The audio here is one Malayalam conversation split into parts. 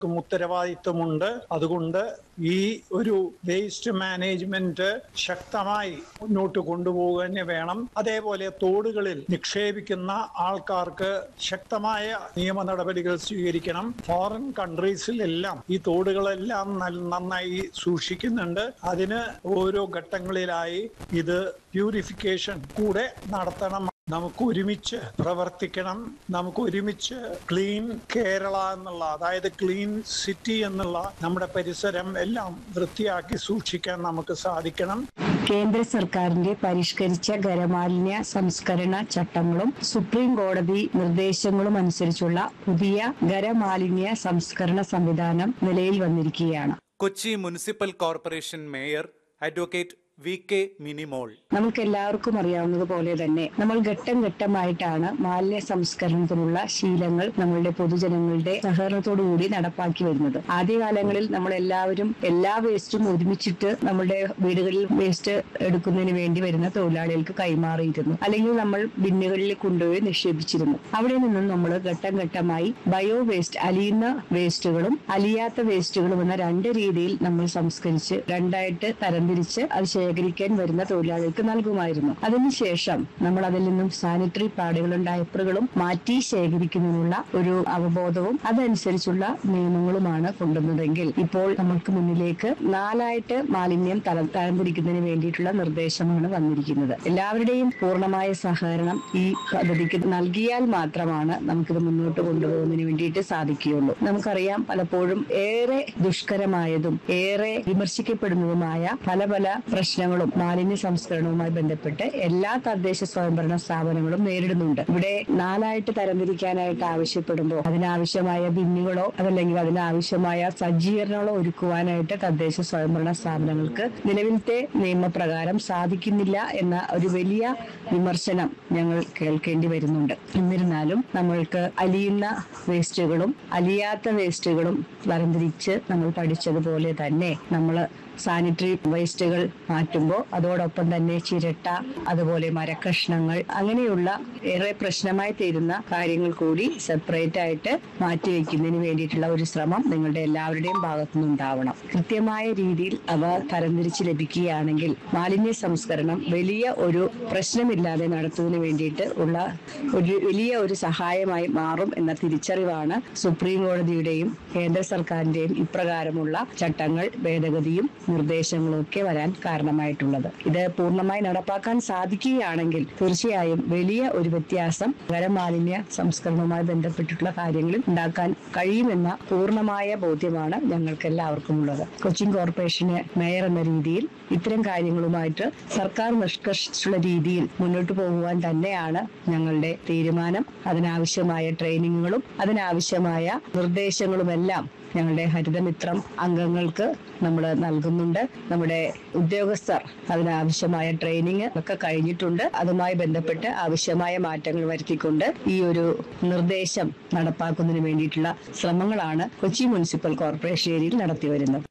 ഉത്തരവാദിത്വമുണ്ട് അതുകൊണ്ട് ഈ ഒരു വേസ്റ്റ് മാനേജ്മെന്റ് ശക്തമായി മുന്നോട്ട് കൊണ്ടുപോവുക തന്നെ വേണം അതേപോലെ തോടുകളിൽ നിക്ഷേപിക്കുന്ന ആൾക്കാർക്ക് ശക്തമായ നിയമ നടപടികൾ സ്വീകരിക്കണം ഫോറിൻ കൺട്രീസിലെല്ലാം ഈ തോടുകളെല്ലാം നൽ- നന്നായി സൂക്ഷിക്കുന്നുണ്ട് അതിന് ഓരോ ഘട്ടങ്ങളിലായി ഇത് പ്യൂരിഫിക്കേഷൻ കൂടെ നടത്തണം നമുക്ക് ഒരുമിച്ച് പ്രവർത്തിക്കണം നമുക്ക് ഒരുമിച്ച് ക്ലീൻ കേരള എന്നുള്ള അതായത് ക്ലീൻ സിറ്റി എന്നുള്ള നമ്മുടെ പരിസരം എല്ലാം വൃത്തിയാക്കി സൂക്ഷിക്കാൻ നമുക്ക് സാധിക്കണം കേന്ദ്ര സർക്കാരിന്റെ പരിഷ്കരിച്ച ഖരമാലിന്യ സംസ്കരണ ചട്ടങ്ങളും സുപ്രീം കോടതി നിർദ്ദേശങ്ങളും അനുസരിച്ചുള്ള പുതിയ ഖരമാലിന്യ സംസ്കരണ സംവിധാനം നിലയിൽ വന്നിരിക്കുകയാണ് Kochi municipal corporation mayor advocate V K Minimol നമുക്ക് എല്ലാവർക്കും അറിയാവുന്നതുപോലെ തന്നെ നമ്മൾ ഘട്ടം ഘട്ടമായിട്ടാണ് മാലിന്യ സംസ്കരണത്തിനുള്ള ശീലങ്ങൾ നമ്മളുടെ പൊതുജനങ്ങളുടെ സഹകരണത്തോടുകൂടി നടപ്പാക്കി വരുന്നത് ആദ്യകാലങ്ങളിൽ നമ്മൾ എല്ലാവരും എല്ലാ വേസ്റ്റും ഒരുമിച്ചിട്ട് നമ്മുടെ വീടുകളിൽ വേസ്റ്റ് എടുക്കുന്നതിന് വേണ്ടി വരുന്ന തൊഴിലാളികൾക്ക് കൈമാറിയിരുന്നു അല്ലെങ്കിൽ നമ്മൾ ബിന്നുകളിൽ കൊണ്ടുപോയി നിക്ഷേപിച്ചിരുന്നു അവിടെ നിന്നും നമ്മൾ ഘട്ടം ഘട്ടമായി ബയോ വേസ്റ്റ് അലിയുന്ന വേസ്റ്റുകളും അലിയാത്ത വേസ്റ്റുകളും എന്ന രണ്ട് രീതിയിൽ നമ്മൾ സംസ്കരിച്ച് രണ്ടായിട്ട് തരംതിരിച്ച് അത് ശേഖരിക്കാൻ വരുന്ന തൊഴിലാളികൾക്ക് നൽകുമായിരുന്നു അതിനുശേഷം നമ്മൾ അതിൽ നിന്നും സാനിറ്ററി പാഡുകളും ഡയപ്പറുകളും മാറ്റി ശേഖരിക്കുന്നതിനുള്ള ഒരു അവബോധവും അതനുസരിച്ചുള്ള നിയമങ്ങളുമാണ് കൊണ്ടുവന്നതെങ്കിൽ ഇപ്പോൾ നമ്മൾക്ക് മുന്നിലേക്ക് നാലായിട്ട് മാലിന്യം തരം തരംതിരിക്കുന്നതിന് വേണ്ടിയിട്ടുള്ള നിർദ്ദേശമാണ് വന്നിരിക്കുന്നത് എല്ലാവരുടെയും പൂർണ്ണമായ സഹകരണം ഈ പദ്ധതിക്ക് നൽകിയാൽ മാത്രമാണ് നമുക്കിത് മുന്നോട്ട് കൊണ്ടുപോകുന്നതിന് വേണ്ടിയിട്ട് സാധിക്കുകയുള്ളൂ നമുക്കറിയാം പലപ്പോഴും ഏറെ ദുഷ്കരമായതും ഏറെ വിമർശിക്കപ്പെടുന്നതുമായ പല പല പ്രശ്നങ്ങളും മാലിന്യ സംസ്കരണവുമായി ബന്ധപ്പെട്ട് എല്ലാ തദ്ദേശ സ്വയംഭരണ സ്ഥാപനങ്ങളും നേരിടുന്നുണ്ട് ഇവിടെ നാലായിട്ട് തരംതിരിക്കാനായിട്ട് ആവശ്യപ്പെടുമ്പോൾ അതിനാവശ്യമായ ബിന്നുകളോ അതല്ലെങ്കിൽ അതിനാവശ്യമായ സജ്ജീകരണങ്ങളോ ഒരുക്കുവാനായിട്ട് തദ്ദേശ സ്വയംഭരണ സ്ഥാപനങ്ങൾക്ക് നിലവിലത്തെ നിയമപ്രകാരം സാധിക്കുന്നില്ല എന്ന ഒരു വലിയ വിമർശനം ഞങ്ങൾ കേൾക്കേണ്ടി വരുന്നുണ്ട് എന്നിരുന്നാലും നമ്മൾക്ക് അലിയുന്ന വേസ്റ്റുകളും അലിയാത്ത വേസ്റ്റുകളും തരംതിരിച്ച് നമ്മൾ പഠിച്ചതുപോലെ തന്നെ നമ്മൾ സാനിറ്ററി വേസ്റ്റുകൾ മാറ്റുമ്പോൾ അതോടൊപ്പം തന്നെ ചിരട്ട അതുപോലെ മരക്കഷ്ണങ്ങൾ അങ്ങനെയുള്ള ഏറെ പ്രശ്നമായി തീരുന്ന കാര്യങ്ങൾ കൂടി സെപ്പറേറ്റ് ആയിട്ട് മാറ്റിവെക്കുന്നതിന് വേണ്ടിയിട്ടുള്ള ഒരു ശ്രമം നിങ്ങളുടെ എല്ലാവരുടെയും ഭാഗത്തു നിന്നുണ്ടാവണം കൃത്യമായ രീതിയിൽ അവ തരംതിരിച്ച് ലഭിക്കുകയാണെങ്കിൽ മാലിന്യ സംസ്കരണം വലിയ ഒരു പ്രശ്നമില്ലാതെ നടത്തുന്നതിന് വേണ്ടിയിട്ട് ഉള്ള ഒരു വലിയ ഒരു സഹായമായി മാറും എന്ന തിരിച്ചറിവാണ് സുപ്രീം കോടതിയുടെയും കേന്ദ്ര സർക്കാരിന്റെയും ഇപ്രകാരമുള്ള ചട്ടങ്ങൾ ഭേദഗതിയും നിർദ്ദേശങ്ങളും ഒക്കെ വരാൻ കാരണമായിട്ടുള്ളത് ഇത് പൂർണ്ണമായി നടപ്പാക്കാൻ സാധിക്കുകയാണെങ്കിൽ തീർച്ചയായും വലിയ ഒരു വ്യത്യാസം ഖരമാലിന്യ സംസ്കരണവുമായി ബന്ധപ്പെട്ടിട്ടുള്ള കാര്യങ്ങളിൽ ഉണ്ടാക്കാൻ കഴിയുമെന്ന പൂർണ്ണമായ ബോധ്യമാണ് ഞങ്ങൾക്ക് എല്ലാവർക്കും ഉള്ളത് കൊച്ചിൻ കോർപ്പറേഷന് മേയർ എന്ന രീതിയിൽ ഇത്തരം കാര്യങ്ങളുമായിട്ട് സർക്കാർ നിഷ്കർഷിച്ചുള്ള രീതിയിൽ മുന്നോട്ട് പോകുവാൻ തന്നെയാണ് ഞങ്ങളുടെ തീരുമാനം അതിനാവശ്യമായ ട്രെയിനിങ്ങുകളും അതിനാവശ്യമായ നിർദ്ദേശങ്ങളുമെല്ലാം ഞങ്ങളുടെ ഹരിതമിത്രം അംഗങ്ങൾക്ക് നമ്മൾ നൽകുന്നുണ്ട് നമ്മുടെ ഉദ്യോഗസ്ഥർ അതിനാവശ്യമായ ട്രെയിനിങ് ഒക്കെ കഴിഞ്ഞിട്ടുണ്ട് അതുമായി ബന്ധപ്പെട്ട് ആവശ്യമായ മാറ്റങ്ങൾ വരുത്തിക്കൊണ്ട് ഈ ഒരു നിർദ്ദേശം നടപ്പാക്കുന്നതിന് വേണ്ടിയിട്ടുള്ള ശ്രമങ്ങളാണ് കൊച്ചി മുനിസിപ്പൽ കോർപ്പറേഷൻ ഏരിയയിൽ നടത്തി വരുന്നത്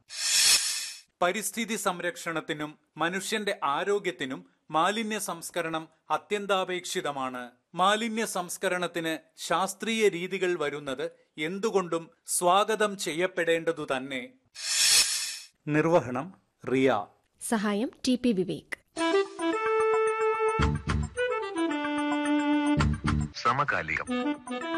പരിസ്ഥിതി സംരക്ഷണത്തിനും മനുഷ്യന്റെ ആരോഗ്യത്തിനും മാലിന്യ സംസ്കരണം അത്യന്താപേക്ഷിതമാണ് മാലിന്യ സംസ്കരണത്തിന് ശാസ്ത്രീയ രീതികൾ വരുന്നത് എന്തുകൊണ്ടും സ്വാഗതം ചെയ്യപ്പെടേണ്ടതു തന്നെ നിർവഹണം റിയ സഹായം ടി പി വിവേക് സമകാലികം